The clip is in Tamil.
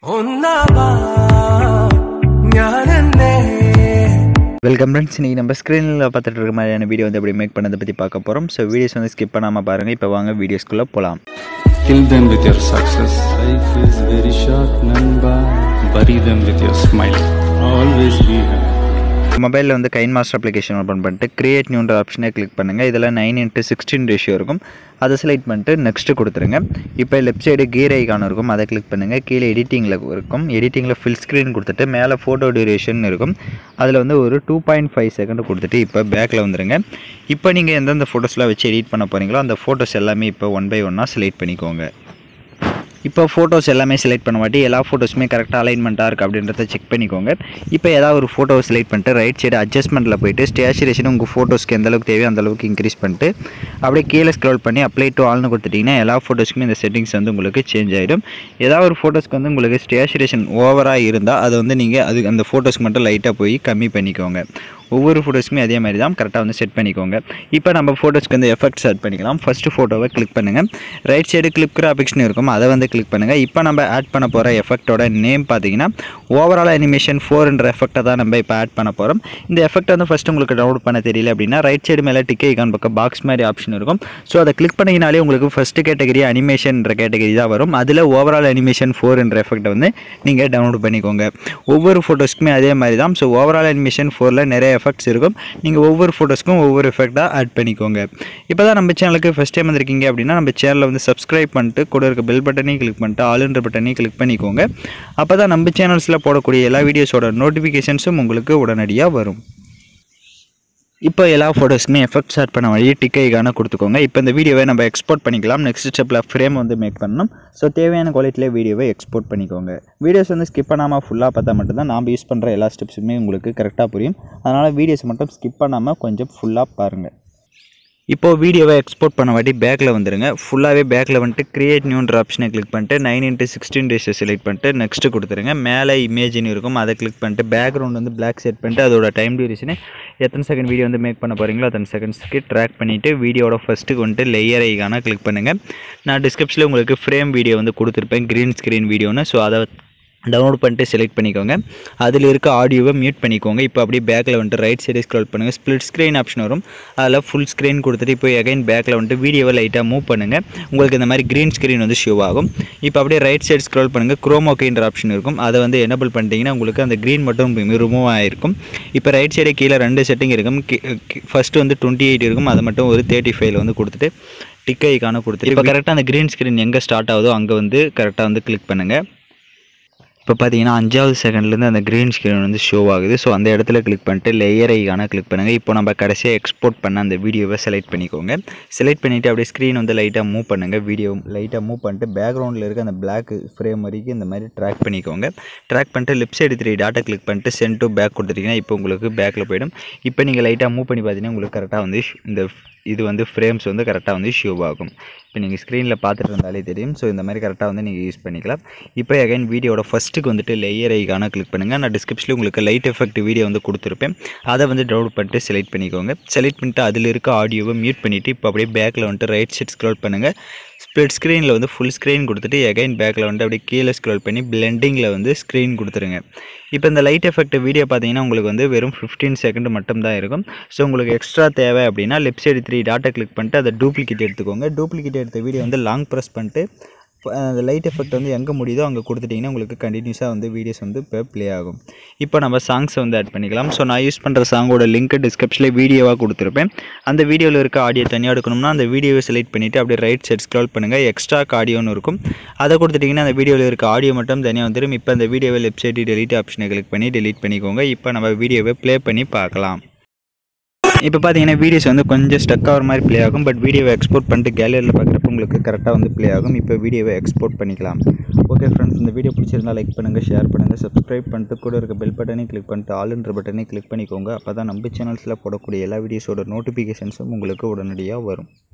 ഒന്നാവാ ഞാനെന്നേ வெல்கம் ஃப்ரெண்ட்ஸ் இன்றைக்கி நம்ம ஸ்க்ரீனில் பார்த்துட்டு இருக்க மாதிரியான வீடியோ வந்து எப்படி மேக் பண்ணதை பற்றி பார்க்க போகிறோம் ஸோ வீடியோஸ் வந்து ஸ்கிப் பண்ணாமல் பாருங்கள் இப்போ வாங்க வீடியோஸ்குள்ளே போகலாம் Kill them with your success. Life is very short, Namba. Bury them with your smile. Always be happy. மொபைலில் வந்து கைன் மாஸ்டர் அப்ளிகேஷன் ஓப்பன் பண்ணிட்டு கிரியேட் நியூன்ற ஆப்ஷனை கிளிக் பண்ணுங்கள் இதில் நைன் இன்ட்டு சிக்ஸ்டீன் ரேஷியோ இருக்கும் அதை செலக்ட் பண்ணிட்டு நெக்ஸ்ட்டு கொடுத்துருங்க இப்போ லெஃப்ட் சைடு கீர் ஐக்கான் இருக்கும் அதை கிளிக் பண்ணுங்கள் கீழே எடிட்டிங்கில் இருக்கும் எடிட்டிங்கில் ஃபில் ஸ்க்ரீன் கொடுத்துட்டு மேலே ஃபோட்டோ டியூரேஷன் இருக்கும் அதில் வந்து ஒரு டூ பாயிண்ட் ஃபைவ் செகண்ட் கொடுத்துட்டு இப்போ பேக்கில் வந்துருங்க இப்போ நீங்கள் எந்தெந்த ஃபோட்டோஸ்லாம் வச்சு எடிட் பண்ண போகிறீங்களோ அந்த ஃபோட்டோஸ் எல்லாமே இப்போ ஒன் பை ஒன்னாக செலக்ட் பண்ணிக்கோங்க இப்போ ஃபோட்டோஸ் எல்லாமே செலக்ட் பண்ண மாட்டி எல்லா ஃபோட்டோஸுமே கரெக்டாக அலைன்மெண்ட்டாக இருக்குது அப்படின்றத செக் பண்ணிக்கோங்க இப்போ ஏதாவது ஒரு ஃபோட்டோவை செலக்ட் பண்ணிட்டு ரைட் சைடு அட்ஜஸ்ட்மெண்ட்டில் போயிட்டு ஸ்டேச்சுரேஷன் உங்கள் ஃபோட்டோஸ்க்கு எந்த அளவுக்கு தேவையோ அந்த அளவுக்கு இன்க்ரீஸ் பண்ணிட்டு அப்படியே கீழே ஸ்க்ரோல் பண்ணி அப்ளை டு ஆல்னு கொடுத்துட்டிங்கன்னா எல்லா ஃபோட்டோஸ்க்குமே இந்த செட்டிங்ஸ் வந்து உங்களுக்கு சேஞ்ச் ஆகிடும் ஏதாவது ஒரு ஃபோட்டோஸ்க்கு வந்து உங்களுக்கு ஸ்டேச்சுரேஷன் ஓவராக இருந்தால் அதை வந்து நீங்கள் அது அந்த ஃபோட்டோஸ்க்கு மட்டும் லைட்டாக போய் கம்மி பண்ணிக்கோங்க ஒவ்வொரு ஃபோட்டோஸ்க்குமே அதே மாதிரி தான் கரெக்டாக வந்து செட் பண்ணிக்கோங்க இப்போ நம்ம ஃபோட்டோஸ்க்கு வந்து எஃபெக்ட்ஸ் ஆட் பண்ணிக்கலாம் ஃபஸ்ட்டு ஃபோட்டோவை கிளிக் பண்ணுங்கள் ரைட் சைடு கிளிக் கிராபிக்ஸ்னு இருக்கும் அதை வந்து கிளிக் பண்ணுங்கள் இப்போ நம்ம ஆட் பண்ண போகிற எஃபெக்ட்டோட நேம் பார்த்தீங்கன்னா ஓவரால் அனிமேஷன் ஃபோர்ன்ற எஃபெக்ட்டை தான் நம்ம இப்போ ஆட் பண்ண போகிறோம் இந்த எஃபெக்ட் வந்து ஃபஸ்ட்டு உங்களுக்கு டவுன்லோட் பண்ண தெரியல அப்படின்னா ரைட் சைடு மேலே டிக்கே ஐக்கான் பக்கம் பாக்ஸ் மாதிரி ஆப்ஷன் இருக்கும் ஸோ அதை கிளிக் பண்ணிங்கனாலே உங்களுக்கு ஃபஸ்ட்டு கேட்டகரி அனிமேஷன்ற கேட்டகரி தான் வரும் அதில் ஓவரால் அனிமேஷன் ஃபோர்ன்ற எஃபெக்ட்டை வந்து நீங்கள் டவுன்லோட் பண்ணிக்கோங்க ஒவ்வொரு ஃபோட்டோஸ்க்குமே அதே மாதிரி தான் ஸோ ஓவரால் அனிமேஷன் ஃபோரில் நிறைய எஃபெக்ட்ஸ் இருக்கும் நீங்கள் ஒவ்வொரு ஃபோட்டோஸ்க்கும் ஒவ்வொரு எஃபெக்டாக ஆட் பண்ணிக்கோங்க இப்போ தான் நம்ம சேனலுக்கு ஃபஸ்ட் டைம் வந்திருக்கீங்க அப்படின்னா நம்ம சேனலை வந்து சப்ஸ்கிரைப் பண்ணிட்டு கூட இருக்க பெல் பட்டனையும் கிளிக் பண்ணிட்டு ஆளுன்ற பட்டனையும் கிளிக் பண்ணிக்கோங்க அப்போ தான் நம்ம சேனல்ஸில் போடக்கூடிய எல்லா வீடியோஸோட நோட்டிஃபிகேஷன்ஸும் உங்களுக்கு உடனடியாக வரும் இப்போ எல்லா ஃபோட்டோஸ்க்குமே எஃபெக்ட்ஸ் ஆட் பண்ண வழி டிக் ஐக்கான கொடுத்துக்கோங்க இப்போ இந்த வீடியோவை நம்ம எக்ஸ்போர்ட் பண்ணிக்கலாம் நெக்ஸ்ட் ஸ்டெப்பில் ஃப்ரேம் வந்து மேக் பண்ணணும் ஸோ தேவையான குவாலிட்டியில் வீடியோவை எக்ஸ்போர்ட் பண்ணிக்கோங்க வீடியோஸ் வந்து ஸ்கிப் பண்ணாமல் ஃபுல்லாக பார்த்தா மட்டும்தான் நாம் யூஸ் பண்ணுற எல்லா ஸ்டெப்ஸுமே உங்களுக்கு கரெக்டாக புரியும் அதனால் வீடியோஸ் மட்டும் ஸ்கிப் பண்ணாமல் கொஞ்சம் ஃபுல்லாக பாருங்கள் இப்போது வீடியோவை எக்ஸ்போர்ட் பண்ண வாட்டி பேக்கில் வந்துருங்க ஃபுல்லாகவே பேக்கில் வந்துட்டு கிரியேட் நியூன்ற ஆப்ஷனை கிளிக் பண்ணிட்டு nine into sixteen ratio select பண்ணிட்டு நெக்ஸ்ட்டு கொடுத்துருங்க மேலே இமேஜின் இருக்கும் அதை கிளிக் பண்ணிட்டு பேக்ரவுண்ட் வந்து பிளாக் செட் பண்ணிட்டு அதோட டைம் டியூரேஷனு எத்தனை செகண்ட் வீடியோ வந்து மேக் பண்ண போகிறீங்களோ அத்தனை செகண்ட்ஸ்க்கு ட்ராக் பண்ணிவிட்டு வீடியோட ஃபஸ்ட்டுக்கு வந்துட்டு லேயர் ஐக்கான கிளிக் பண்ணுங்கள் நான் டிஸ்கிரிப்ஷனில் உங்களுக்கு ஃப்ரேம் வீடியோ வந்து கொடுத்துருப்பேன் க்ரீன் ஸ்க்ரீன் வீடியோன்னு ஸோ அதை டவுன்லோட் பண்ணிட்டு செலக்ட் பண்ணிக்கோங்க அதில் இருக்க ஆடியோவை மியூட் பண்ணிக்கோங்க இப்போ அப்படியே பேக்கில் வந்துட்டு ரைட் சைடு ஸ்க்ரோல் பண்ணுங்கள் ஸ்ப்ளிட் ஸ்க்ரீன் ஆப்ஷன் வரும் அதில் ஃபுல் ஸ்க்ரீன் கொடுத்துட்டு இப்போ எகைன் பேக்கில் வந்துட்டு வீடியோவை லைட்டாக மூவ் பண்ணுங்கள் உங்களுக்கு இந்த மாதிரி க்ரீன் ஸ்க்ரீன் வந்து ஷோ ஆகும் இப்போ அப்படியே ரைட் சைடு ஸ்க்ரோல் பண்ணுங்கள் குரோமோக்கின்ற ஆப்ஷன் இருக்கும் அதை வந்து எனபிள் பண்ணிட்டீங்கன்னா உங்களுக்கு அந்த க்ரீன் மட்டும் ரிமூவ் ஆகிருக்கும் இப்போ ரைட் சைடு கீழே ரெண்டு செட்டிங் இருக்கும் ஃபஸ்ட்டு வந்து டுவெண்ட்டி எயிட் இருக்கும் அதை மட்டும் ஒரு தேர்ட்டி ஃபைவ்ல வந்து கொடுத்துட்டு டிக் ஐக்கான கொடுத்துட்டு இப்போ கரெக்டாக அந்த க்ரீன் ஸ்க்ரீன் எங்கே ஸ்டார்ட் ஆகுதோ அங்கே வந்து கரெக்டாக வந்து கிளிக் பண்ணுங்கள் இப்போ பார்த்தீங்கன்னா அஞ்சாவது செகண்ட்லேருந்து அந்த க்ரீன் ஸ்க்ரீன் வந்து ஷோ ஆகுது ஸோ அந்த இடத்துல கிளிக் பண்ணிட்டு லேயர் ஐக்கான கிளிக் பண்ணுங்கள் இப்போ நம்ம கடைசியாக எக்ஸ்போர்ட் பண்ண அந்த வீடியோவை செலக்ட் பண்ணிக்கோங்க செலக்ட் பண்ணிவிட்டு அப்படியே ஸ்க்ரீன் வந்து லைட்டாக மூவ் பண்ணுங்கள் வீடியோ லைட்டாக மூவ் பண்ணிட்டு பேக்ரவுண்டில் இருக்க அந்த பிளாக் ஃப்ரேம் வரைக்கும் இந்த மாதிரி ட்ராக் பண்ணிக்கோங்க ட்ராக் பண்ணிட்டு left side three dot click பண்ணிட்டு சென்ட் டு பேக் கொடுத்துட்டீங்கன்னா இப்போ உங்களுக்கு பேக்கில் போயிடும் இப்போ நீங்கள் லைட்டாக மூவ் பண்ணி பார்த்தீங்கன்னா உங்களுக்கு கரெக்டாக வந்து இந்த இது வந்து ஃப்ரேம்ஸ் வந்து கரெக்டாக வந்து ஷோ ஆகும் இப்போ நீங்கள் ஸ்க்ரீனில் பார்த்துட்டு இருந்தாலே தெரியும் ஸோ இந்த மாதிரி கரெக்டாக வந்து நீங்கள் யூஸ் பண்ணிக்கலாம் இப்போ அகைன் வீடியோட ஃபஸ்ட்டுக்கு வந்துட்டு லேயர் ஐக்கான கிளிக் பண்ணுங்கள் நான் டிஸ்கிரிப்ஷனில் உங்களுக்கு லைட் எஃபெக்ட் வீடியோ வந்து கொடுத்துருப்பேன் அதை வந்து டவுன்லோட் பண்ணிட்டு செலக்ட் பண்ணிக்கோங்க செலக்ட் பண்ணிட்டு அதில் இருக்க ஆடியோவை மியூட் பண்ணிவிட்டு இப்போ அப்படியே பேக்கில் வந்துட்டு ரைட் சைட் ஸ்க்ரோல் பண்ணுங்கள் ஸ்ப்ளிட் ஸ்க்ரீனில் வந்து ஃபுல் ஸ்க்ரீன் கொடுத்துட்டு எகைன் பேக்கில் வந்துட்டு அப்படியே கீழே ஸ்க்ரோல் பண்ணி பிளெண்டிங்கில் வந்து ஸ்க்ரீன் கொடுத்துருங்க இப்போ இந்த லைட் எஃபெக்ட் வீடியோ பார்த்தீங்கன்னா உங்களுக்கு வந்து வெறும் ஃபிஃப்டீன் செகண்ட் மட்டும் தான் இருக்கும் ஸோ உங்களுக்கு எக்ஸ்ட்ரா தேவை அப்படின்னா left side three dot click பண்ணிட்டு அதை டூப்ளிகேட் எடுத்துக்கோங்க டூப்ளிகேட் எடுத்த வீடியோ வந்து லாங் ப்ரெஸ் பண்ணிட்டு அந்த லைட் எஃபெக்ட் வந்து எங்கே முடியுதோ அங்கே கொடுத்துட்டிங்கன்னா உங்களுக்கு கண்டினியூஸாக வந்து வீடியோஸ் வந்து இப்போ ப்ளே ஆகும் இப்போ நம்ம சாங்ஸை வந்து ஆட் பண்ணிக்கலாம் ஸோ நான் யூஸ் பண்ணுற சாங்கோட லிங்க் டிஸ்கிரிப்ஷனில் வீடியோவாக கொடுத்துருப்பேன் அந்த வீடியோவில் இருக்க ஆடியோ தனியாக எடுக்கணும்னா அந்த வீடியோவை செலக்ட் பண்ணிவிட்டு அப்படியே ரைட் சைட் ஸ்க்ரோல் பண்ணுங்கள் எக்ஸ்ட்ரா ஆடியோன்னு இருக்கும் அதை கொடுத்துட்டிங்கன்னா அந்த வீடியோவில் இருக்க ஆடியோ மட்டும் தனியாக வந்துடும் இப்போ அந்த வீடியோவை லெஃப்ட் சைடு டெலிட் ஆப்ஷனை கிளிக் பண்ணி டெலிட் பண்ணிக்கோங்க இப்போ நம்ம வீடியோவை ப்ளே பண்ணி பார்க்கலாம் இப்போ பார்த்தீங்கன்னா வீடியோஸ் வந்து கொஞ்சம் ஸ்டக் ஆகிற மாதிரி ப்ளே ஆகும் பட் வீடியோவை எக்ஸ்போர்ட் பண்ணிட்டு கேலரியில் பார்க்குறப்ப உங்களுக்கு கரெக்டாக வந்து ப்ளே ஆகும் இப்போ வீடியோவை எக்ஸ்போர்ட் பண்ணிக்கலாம் ஓகே ஃப்ரெண்ட்ஸ் இந்த வீடியோ பிடிச்சிருந்தா லைக் பண்ணுங்கள் ஷேர் பண்ணுங்கள் சப்ஸ்கிரைப் பண்ணிட்டு கூட இருக்க பெல் பட்டனையும் கிளிக் பண்ணிட்டு ஆளுன்ற பட்டனையும் கிளிக் பண்ணிக்கோங்க அப்போ தான் நம்ம சேனல்ஸில் போடக்கூடிய எல்லா வீடியோஸோட நோட்டிஃபிகேஷன்ஸும் உங்களுக்கு உடனடியாக வரும்